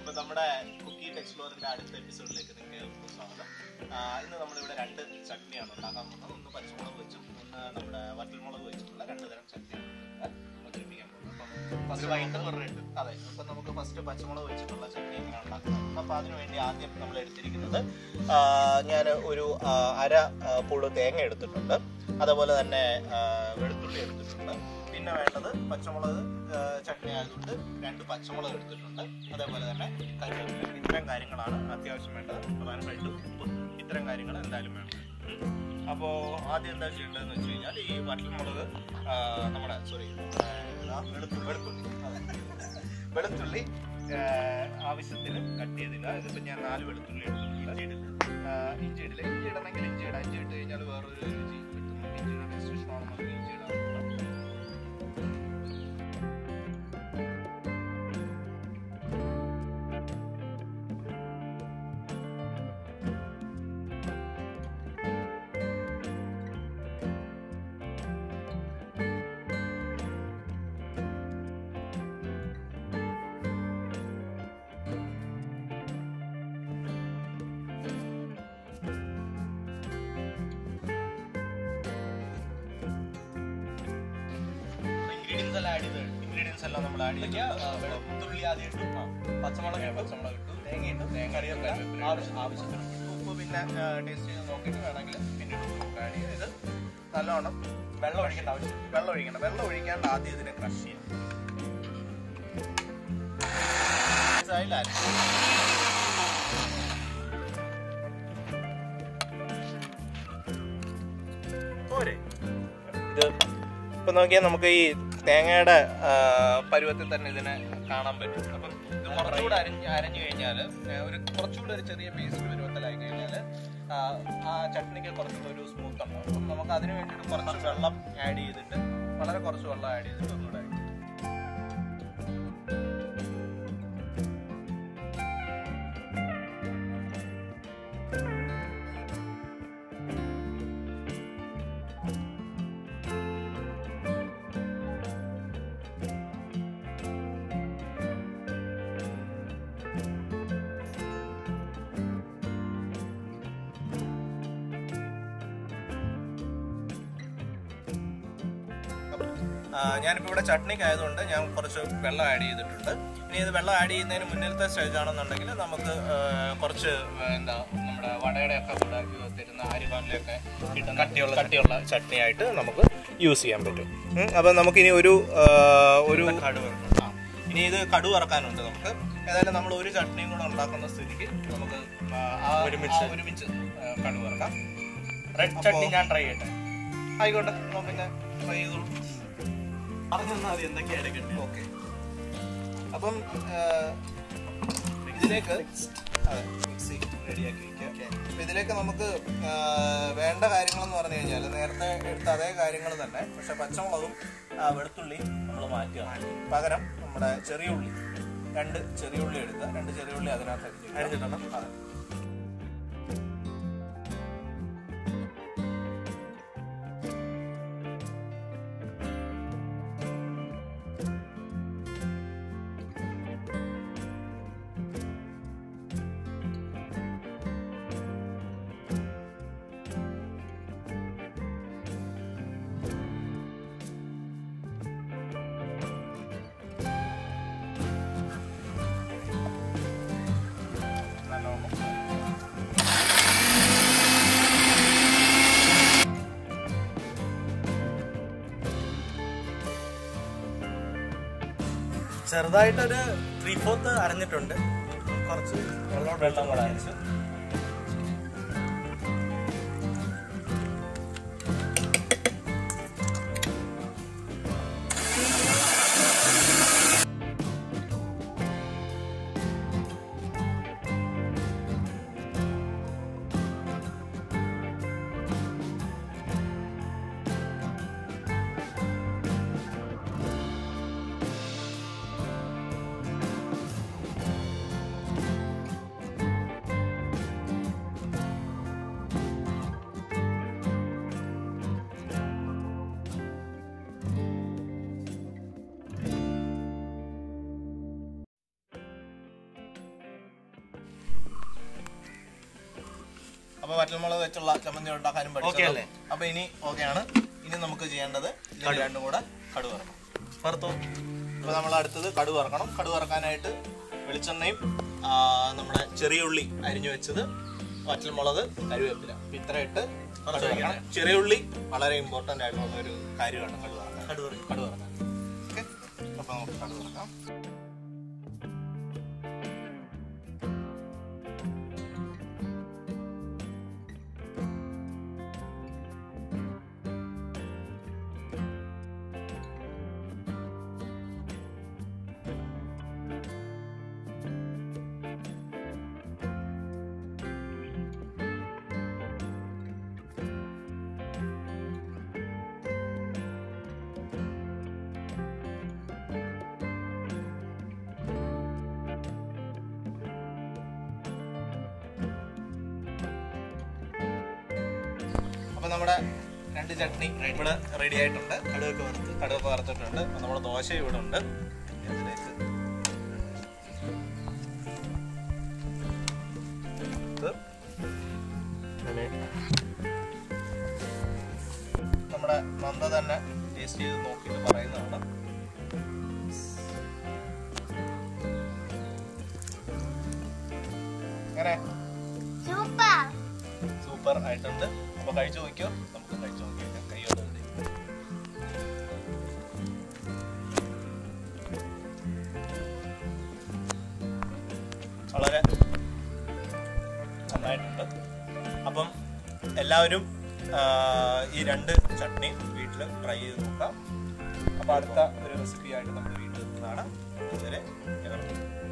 ഇപ്പൊ നമ്മുടെ കുക്കി എക്സ്പ്ലോറിന്റെ അടുത്ത എപ്പിസോഡിലേക്ക് നിങ്ങൾക്ക് ഏവർക്കും സ്വാഗതം ആ, ഇന്ന് നമ്മളിവിടെ രണ്ട് ചട്നിയാണ് ഉണ്ടാക്കാൻ പോകുന്നത് ഒന്ന് പച്ചമുളക് വെച്ചും ഒന്ന് നമ്മുടെ വറ്റൽമുളക് വെച്ചിട്ടുള്ള രണ്ട് തരം ചട്നിയാണ് ഇവിടെ അവതരിപ്പിക്കാൻ പോകുന്നത് അപ്പം ഫസ്റ്റ് വൈകിട്ട് പറഞ്ഞിട്ട് അതെ അപ്പൊ നമുക്ക് ഫസ്റ്റ് പച്ചമുളക് വെച്ചിട്ടുള്ള ചട്നി എങ്ങനെ ഉണ്ടാക്കുന്നത് അപ്പൊ അതിനു വേണ്ടി ആദ്യം നമ്മൾ എടുത്തിരിക്കുന്നത് ഞാൻ ഒരു ആ, അര ആ, പുള് തേങ്ങ എടുത്തിട്ടുണ്ട് അതേപോലെ തന്നെ ആ, വെളുത്തുള്ളി എടുത്തിട്ടുണ്ട് പിന്നെ വേണ്ടത് പച്ചമുളക് ആ, ചട്നി ആയതുകൊണ്ട് രണ്ട് പച്ചമുളക് എടുത്തിട്ടുണ്ട് അതേപോലെ തന്നെ കറിവേപ്പില ഇത്തരം കാര്യങ്ങളാണ് അത്യാവശ്യം വേണ്ടത് പ്രധാനമായിട്ടും ഉപ്പ് ഇത്തരം കാര്യങ്ങൾ എന്തായാലും വേണം അപ്പോൾ ആദ്യം എന്താ ചെയ്യേണ്ടതെന്ന് വെച്ച് കഴിഞ്ഞാൽ ഈ വറ്റൽമുളക് ആ, നമ്മുടെ സോറി വെളുത്തുള്ളി വെളുത്തുള്ളി അതെ. വെളുത്തുള്ളി ആ, ആവശ്യത്തിന് കട്ട് ചെയ്തില്ല ഇതിപ്പോൾ ഞാൻ നാല് വെളുത്തുള്ളി എടുത്തിട്ടുണ്ട് ഇഞ്ചി ഇടില്ല ആ, ഇഞ്ചി ഇടില്ല ഇഞ്ചി ഇടണമെങ്കിൽ ഇഞ്ചി ഇടാം ഇഞ്ചി ഇട്ട് കഴിഞ്ഞാൽ വേറൊരു രുചി കിട്ടും ഇഞ്ചിയുടെ ടേസ്റ്റ് ഇഷ്ടമാണെന്നുണ്ടെങ്കിൽ ഇഞ്ചി ഇടാവുന്നതാണ് ഇൻഗ്രീഡിയൻസ് എല്ലാം ആഡ് ചെയ്ത് ഇൻഗ്രീഡിയൻസ് എല്ലാം നമ്മൾ ആഡ് ചെയ്യുക വെളുത്തുള്ളി ആദ്യം ഇട്ടു പച്ചമുളക് ഇട്ടു പച്ചമുളക് ഇട്ടു തേങ്ങ ഇട്ടു തേങ്ങ കറിവേപ്പില ആവശ്യം ആവശ്യത്തിന് ഉപ്പ് പിന്നെ ടേസ്റ്റ് ചെയ്ത് നോക്കിയിട്ട് വേണമെങ്കിൽ പിന്നീട് നമുക്ക് ആഡ് ചെയ്യാം ഇത് നല്ലോണം വെള്ളം ഒഴിക്കേണ്ട ആവശ്യം വെള്ളം ഒഴിക്കണം വെള്ളം ഒഴിക്കാണ്ട് ആദ്യം ഇതിനെ ക്രഷ് ചെയ്യാം ആയില്ല പോരെ ഇത് ഇപ്പൊ നോക്കിയാൽ നമുക്ക് ഈ തേങ്ങയുടെ ആ, പരുവത്തിൽ തന്നെ ഇതിനെ കാണാൻ പറ്റും അപ്പം ഇത് കുറച്ചുകൂടെ അരിഞ്ഞ് അരഞ്ഞു കഴിഞ്ഞാൽ ഒരു കുറച്ചുകൂടെ ഒരു ചെറിയ പേസ്റ്റ് പരുവത്തിലായി കഴിഞ്ഞാൽ ആ ചട്നിക്ക് കുറച്ചുകൂടെ ഒരു സ്മൂത്ത് ഉണ്ടാവും അപ്പം നമുക്ക് അതിന് വേണ്ടിയിട്ട് കുറച്ച് വെള്ളം ആഡ് ചെയ്തിട്ട് വളരെ കുറച്ച് വെള്ളം ആഡ് ചെയ്തിട്ട് ഒന്നുകൂടെ ആ, ഞാനിപ്പോൾ ഇവിടെ ചട്നിക്ക് ആയതുകൊണ്ട് ഞാൻ കുറച്ച് വെള്ളം ആഡ് ചെയ്തിട്ടുണ്ട് ഇനി ഇത് വെള്ളം ആഡ് ചെയ്യുന്നതിന് മുന്നിലത്തെ സ്റ്റേജ് ആണെന്നുണ്ടെങ്കിൽ നമുക്ക് ആ, കുറച്ച് എന്താ നമ്മുടെ വടയുടെ ഒക്കെ കൂടെ തരുന്ന അരിവാനിലൊക്കെ കിട്ടുന്ന കട്ടിയുള്ള കട്ടിയുള്ള ചട്നിയായിട്ട് നമുക്ക് യൂസ് ചെയ്യാൻ പറ്റും ഉം, അപ്പം നമുക്കിനി ഒരു ആ, ഒരു കടുവ് ഇനി ഇത് കടുവ് ഇറക്കാനുണ്ട് നമുക്ക് ഏതായാലും നമ്മൾ ഒരു ചട്നിയും കൂടെ ഉണ്ടാക്കുന്ന സ്ഥിതിക്ക് നമുക്ക് ആ, ആ ഒരുമിച്ച് ഒരുമിച്ച് ആ, കടുവ് ഇറക്കാം റെഡ് ചട്നി ഞാൻ ട്രൈ ചെയ്യട്ടെ ആയിക്കോട്ടെ അപ്പോൾ പിന്നെ ട്രൈ ചെയ്തോളൂ ഓക്കെ അപ്പം ആ, ഇതിലേക്ക് അതെ മിക്സി റെഡിയാക്കി വെക്കാം അപ്പൊ ഇതിലേക്ക് നമുക്ക് ആ, വേണ്ട കാര്യങ്ങളെന്ന് പറഞ്ഞു കഴിഞ്ഞാൽ നേരത്തെ എടുത്ത അതേ കാര്യങ്ങൾ തന്നെ പക്ഷെ പച്ചമുളകും ആ, വെളുത്തുള്ളിയും നമ്മൾ മാറ്റുക പകരം നമ്മുടെ ചെറിയ ഉള്ളി രണ്ട് ചെറിയ ഉള്ളി എടുക്കുക രണ്ട് ചെറിയ ഉള്ളി അതിനകത്ത് അരിഞ്ഞിടണം അതെ നല്ലോണം ചെറുതായിട്ടൊരു ത്രീ ഫോർത്ത് അരഞ്ഞിട്ടുണ്ട് കുറച്ച് വെള്ളം വെള്ളം കൂടെ അരച്ച് അപ്പൊ വറ്റൽമുളക് വെച്ചുള്ള ചമ്മന്തി ഉണ്ടാക്കാനും Okay പഠിച്ചല്ലോ അല്ലേ? അപ്പൊ ഇനി ഓക്കെ ആണ് ഇനി നമുക്ക് ചെയ്യേണ്ടത് ഇതിന് രണ്ടും കൂടെ കടു വറക്കണം വറുത്തോ അപ്പൊ നമ്മൾ അടുത്തത് കടു വറക്കണം കടു വറക്കാനായിട്ട് വെളിച്ചെണ്ണയും ആ, നമ്മുടെ ചെറിയ ഉള്ളി അരിഞ്ഞു വെച്ചത് വറ്റൽമുളക് കരുവേപ്പില അപ്പൊ ഇത്ര ഇട്ട് കടു വറക്കണം ചെറിയ ഉള്ളി വളരെ ഇമ്പോർട്ടന്റ് ആയിട്ടുള്ള ഒരു കാര്യമാണ് കടു വറക്കാൻ കടു വറി കടു വറക്കാൻ ഓക്കെ അപ്പൊ നമുക്ക് കടു വറക്കാം അപ്പൊ നമ്മുടെ രണ്ട് ചട്നി ഇവിടെ റെഡി ആയിട്ടുണ്ട് കടുവൊക്കെ വറുത്ത് കടുവൊക്കെ വറുത്തിട്ടുണ്ട് അപ്പൊ നമ്മുടെ ദോശ ഇവിടെ ഉണ്ട് ഇതിലേക്ക് ഇത് അങ്ങനെ നമ്മുടെ നന്ദ തന്നെ ടേസ്റ്റ് ചെയ്ത് നോക്കിയിട്ട് പറയുന്നതാണ് എങ്ങനെ സൂപ്പർ സൂപ്പർ ആയിട്ടുണ്ട് അപ്പൊ കഴിച്ചു നോക്കിയോ നമുക്ക് കഴിച്ചു നോക്കിയോ കൈയോടെ ഉണ്ട്. വളരെ നന്നായിട്ടുണ്ട് അപ്പം എല്ലാവരും ആ, ഈ രണ്ട് ചട്നി വീട്ടിൽ ട്രൈ ചെയ്ത് നോക്കാം അപ്പൊ അടുത്ത ഒരു റെസിപ്പി ആയിട്ട് നമ്മൾ വീട്ടിൽ എത്തുന്നതാണ് അതുവരെ എല്ലാവർക്കും